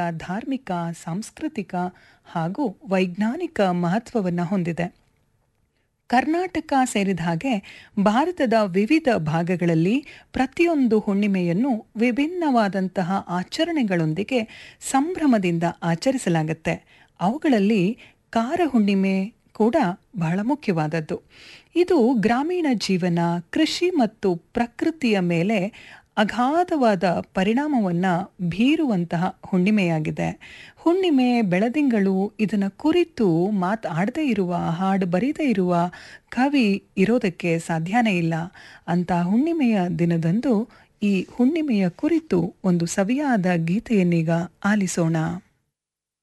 ಧಾರ್ಮಿಕ ಸಾಂಸ್ಕೃತಿಕ ಹಾಗೂ ವೈಜ್ಞಾನಿಕ ಮಹತ್ವವನ್ನು ಹೊಂದಿದೆ ಕರ್ನಾಟಕ ಸೇರಿದ ಹಾಗೆ ಭಾರತದ ವಿವಿಧ ಭಾಗಗಳಲ್ಲಿ ಪ್ರತಿಯೊಂದು ಹುಣ್ಣಿಮೆಯನ್ನು ವಿಭಿನ್ನವಾದಂತಹ ಆಚರಣೆಗಳೊಂದಿಗೆ ಸಂಭ್ರಮದಿಂದ ಆಚರಿಸಲಾಗುತ್ತೆ ಅವುಗಳಲ್ಲಿ ಕಾರ ಹುಣ್ಣಿಮೆ ಕೂಡ ಬಹಳ ಮುಖ್ಯವಾದದ್ದು ಇದು ಗ್ರಾಮೀಣ ಜೀವನ ಕೃಷಿ ಮತ್ತು ಪ್ರಕೃತಿಯ ಮೇಲೆ ಅಗಾಧವಾದ ಪರಿಣಾಮವನ್ನು ಬೀರುವಂತಹ ಹುಣ್ಣಿಮೆಯಾಗಿದೆ ಹುಣ್ಣಿಮೆ ಬೆಳದಿಂಗಳು ಇದನ್ನು ಕುರಿತು ಮಾತಾಡದೇ ಇರುವ ಹಾಡು ಬರೀದೇ ಇರುವ ಕವಿ ಇರೋದಕ್ಕೆ ಸಾಧ್ಯನೇ ಇಲ್ಲ ಅಂತ ಹುಣ್ಣಿಮೆಯ ದಿನದಂದು ಈ ಹುಣ್ಣಿಮೆಯ ಕುರಿತು ಒಂದು ಸವಿಯಾದ ಗೀತೆಯನ್ನೀಗ ಆಲಿಸೋಣ